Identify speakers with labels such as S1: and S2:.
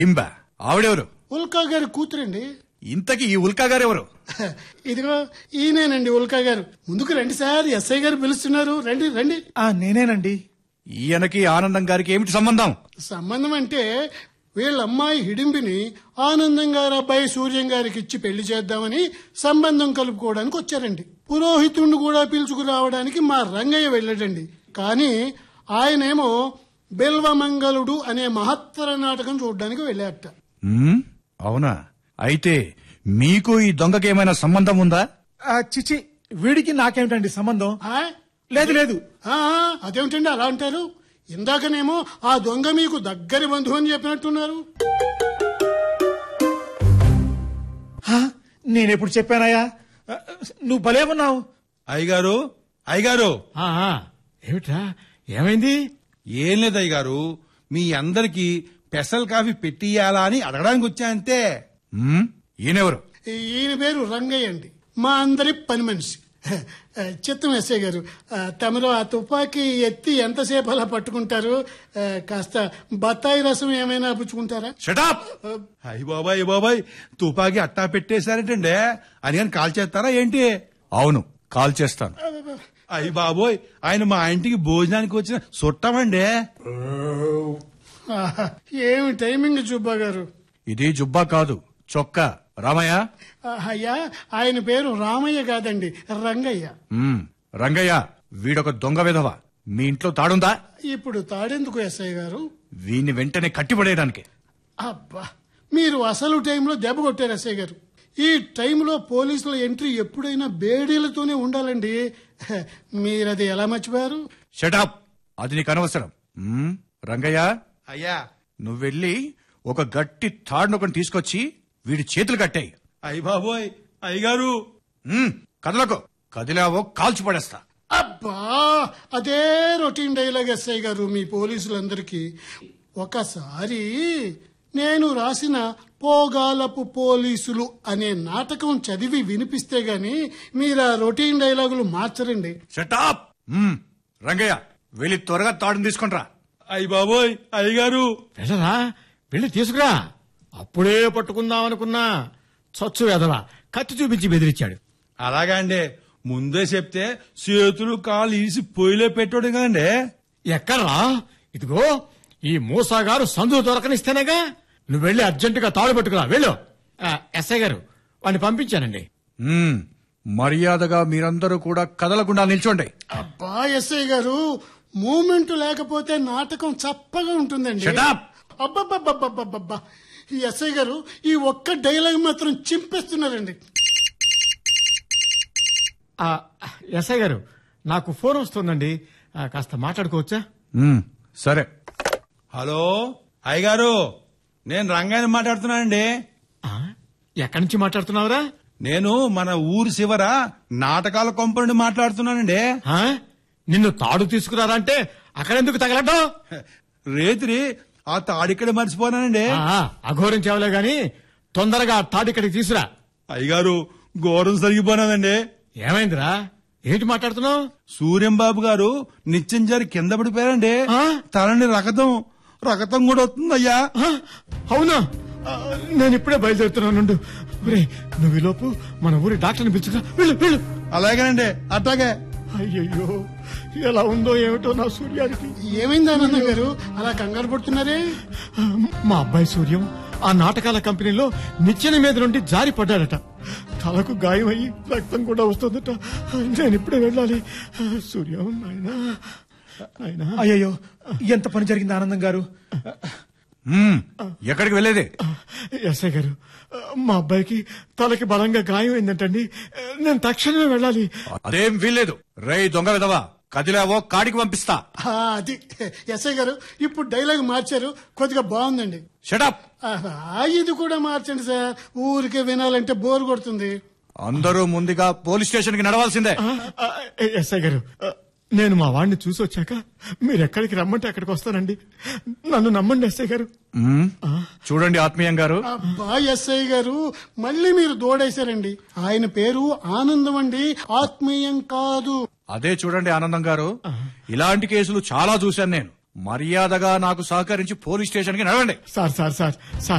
S1: ఇంబా ఆవిడెవరు
S2: ఉల్కా గారి కూతురండి
S1: ఇంతకీ ఈ ఉల్కా గారెవరు
S2: ఇదిగో ఈయనేనండి ఉల్కా గారు ముందుకు రండి సార్ ఎస్ఐ గారు పిలుస్తున్నారు రండి రండి
S3: ఆ నేనేనండి
S1: ఈయనకి ఆనందం గారికి ఏమిటి సంబంధం
S2: సంబంధం అంటే వీళ్ళ అమ్మాయి హిడింబిని ఆనందం గారి అబ్బాయి సూర్యం గారికి ఇచ్చి పెళ్లి చేద్దామని సంబంధం కలుపుకోవడానికి వచ్చారండి పురోహితుణ్ణి కూడా పిలుచుకురావడానికి మా రంగయ్య వెళ్ళాడండి కానీ ఆయనేమో బిల్వమంగళుడు అనే మహత్తర నాటకం చూడడానికి వెళ్ళారట
S1: ఉమ్, అవునా అయితే మీకు ఈ దొంగకి ఏమైనా సంబంధం ఉందా
S3: ఆ, చిచి వీడికి నాకేమిటండి సంబంధం
S2: ఆ?
S3: లేదు లేదు
S2: ఆ, అదేమిటండి అలా అంటారు ఇందాకనేమో ఆ దొంగ మీకు దగ్గరి బంధువు అని చెప్పినట్టున్నారు
S3: హా, నేనెప్పుడు చెప్పానయ్యా ఆ, నువ్వు భలే ఉన్నావు
S4: అయ్యగారు అయ్యగారు
S5: ఆ, ఆ, ఏమిట్రా ఏమైంది
S4: ఏం లేదు అయ్యగారు మీ అందరికి స్పెషల్ కాఫీ పెట్టియాలా అని అడగడానికి వచ్చా అంతే
S1: ఉమ్, ఈయనెవరు
S2: ఈయన పేరు రంగయ్య అండి మా అందరి పని మనిషి చిత్తం ఎస్ఐ గారు ఆ, తమరు ఆ తుపాకీ ఎత్తి ఎంతసేపు అలా పట్టుకుంటారు ఆ, కాస్త బత్తాయి రసం ఏమైనా పుచ్చుకుంటారా
S1: షటాప్
S4: అయ్య బాబాయ్ అయ్య బాబాయ్ తుపాకీ అట్టా పెట్టేశారంటండి అని కానీ కాల్ చేస్తారా ఏంటి
S1: అవును కాల్ చేస్తాను
S4: అయ్య బాబోయ్ ఆయన మా ఇంటికి భోజనానికి వచ్చిన చుట్టామండి
S2: ఆహా, ఏమి టైమింగ్ చూబ్బా గారు
S1: ఇది జుబ్బా కాదు చొక్కా రామయ్య
S2: ఆ, అయ్యా ఆయన పేరు రామయ్య కాదండి రంగయ్య
S1: ఉమ్, రంగయ్య వీడొక దొంగ విధవ మీ ఇంట్లో తాడుందా
S2: ఇప్పుడు తాడెందుకు ఎస్ఐ గారు
S1: వీడిని వెంటనే కట్టిపడేయడానికి
S2: అబ్బా మీరు అసలు టైంలో దెబ్బ కొట్టారు ఎస్ఐ గారు ఈ టైంలో పోలీసుల ఎంట్రీ ఎప్పుడైనా బేడీలతోనే ఉండాలండి హ, మీరది ఎలా మర్చిపోయారు
S1: షటాప్ అది నీకు అనవసరం ఉమ్, రంగయ్య
S4: అయ్యా
S1: నువ్వెళ్ళి ఒక గట్టి తాడునొకటి తీసుకొచ్చి వీడి చేతులు కట్టాయి
S4: అయ్య బాబోయ్ అయ్యగారు
S1: కదలకు కదిలావో కాల్చి పడేస్తా
S2: అబ్బా అదే రొటీన్ డైలాగ్ ఎస్ఐ గారు మీ పోలీసులందరికీ ఒకసారి నేను రాసిన పోగాలపు పోలీసులు అనే నాటకం చదివి వినిపిస్తే గాని మీరు ఆ రొటీన్ డైలాగులు మార్చరండి
S1: షటాప్ రంగయ్య వెళ్ళి త్వరగా తాడుని తీసుకుంట్రా
S4: అయ్య బాబోయ్ అయ్యగారు
S5: వెళ్ళరా వెళ్ళి తీసుకురా అప్పుడే పట్టుకుందాం అనుకున్నా చచ్చు వెదవ కత్తి చూపించి బెదిరించాడు
S4: అలాగా అండి ముందే చెప్తే చేతులు కాళ్ళు ఈసి పొయ్యిలో పెట్టాడు కదండి
S5: ఎక్కడ్రా ఇదిగో ఈ మూసాగారు సందు దొరకనిస్తేనేగా నువ్వు వెళ్ళి అర్జెంటుగా తాడు పట్టుకురా వెళ్ళు ఆ, ఎస్ఐ గారు వాడిని పంపించానండి
S1: మ్మ్. మర్యాదగా మీరందరూ కూడా కదలకుండా నిల్చోండి
S2: అబ్బా ఎస్ఐ గారు మూమెంట్ లేకపోతే నాటకం చప్పగా ఉంటుందండి
S1: Shut up!
S2: అబ్బబ్బబ్బబ్బబ్బబ్బా ఈ ఎస్ఐ గారు ఈ ఒక్క డైలాగ్ మాత్రం చింపేస్తున్నారండి
S5: ఆ, ఎస్ఐ గారు నాకు ఫోన్ వస్తుందండి ఆ, కాస్త మాట్లాడుకోవచ్చా
S1: మ్మ్. సరే
S4: హలో అయ్యగారు నేను రంగాయని మాట్లాడుతున్నానండి
S5: ఆ, ఎక్కడి నుంచి మాట్లాడుతున్నావురా
S4: నేను మన ఊరు శివర నాటకాల కొంప నుండి మాట్లాడుతున్నానండి
S5: ఆ? నిన్ను తాడు తీసుకురారంటే అక్కడెందుకు తగలటం
S4: రేత్రి ఆ తాడిక్కడ మర్చిపోనానండి
S5: ఆ, అఘోరం చెవలే గాని తొందరగా ఆ తాడు ఇక్కడికి తీసురా
S4: అయ్యగారు ఘోరం సరిగిపోనాదండి
S5: ఏమైందిరా ఏంటి మాట్లాడుతున్నావు
S4: సూర్యం బాబు గారు నిత్యం జారి కింద పడిపోయారండి
S5: ఆ?
S4: తలని రకతం రకతం కూడా వస్తుందయ్యా
S5: ఆ, అవునా ఆ, నేను ఇప్పుడే బయలుదేరుతున్నాను ఒరేయ్, నువ్వు ఈ లోపు మన ఊరి డాక్టర్ని పిలుచుకురా వెళ్ళు వెళ్ళు
S4: అలాగేనండి అట్టాగే
S5: అయ్యయ్యో ఎలా ఉందో ఏమిటో నా సూర్యానికి
S2: ఏమైంది ఆనందం గారు అలా కంగారు పడుతున్నారే
S5: మా అబ్బాయి సూర్యం ఆ నాటకాల కంపెనీలో నిచ్చెన మీద నుండి జారి పడ్డాడట తలకు గాయమయ్యి రక్తం కూడా వస్తుందట నేను ఇప్పుడే వెళ్ళాలి సూర్యం నాయనా నాయనా
S3: అయ్యయ్యో ఎంత పని జరిగింది ఆనందం గారు
S1: మ్మ్. ఎక్కడికి వెళ్ళేది
S5: ఎస్ఐ గారు మా అబ్బాయికి తలకి బలంగా గాయం అయిందంటండి నేను తక్షణమే వెళ్ళాలి
S1: అదేం వీల్లేదు రై దొంగ విధవా కదిలావో కాడికి పంపిస్తా
S2: ఆ, అది ఎస్ఐ గారు ఇప్పుడు డైలాగ్ మార్చారు కొద్దిగా బాగుందండి
S1: షటప్
S2: ఆహా, ఇది కూడా మార్చండి సార్ ఊరికే వినాలంటే బోర్ కొడుతుంది
S1: అందరూ ముందుగా పోలీస్ స్టేషన్ కి నడవాల్సిందే
S5: ఆ, ఆ, ఎస్ఐ గారు ఆ, నేను మా వాడిని చూసి వచ్చాక మీరు ఎక్కడికి రమ్మంటే అక్కడికి వస్తానండి నన్ను నమ్మండి ఎస్ఐ గారు
S1: మ్మ్. చూడండి ఆత్మీయం గారు
S2: అబ్బా ఎస్ఐ గారు మళ్ళీ మీరు దోడేశారండి ఆయన పేరు ఆనందం అండి ఆత్మీయం కాదు
S1: అదే చూడండి ఆనందం గారు ఇలాంటి కేసులు చాలా చూశాను నేను మర్యాదగా నాకు సహకరించి పోలీస్ స్టేషన్కి నడవండి
S5: సార్ సార్ సార్ సార్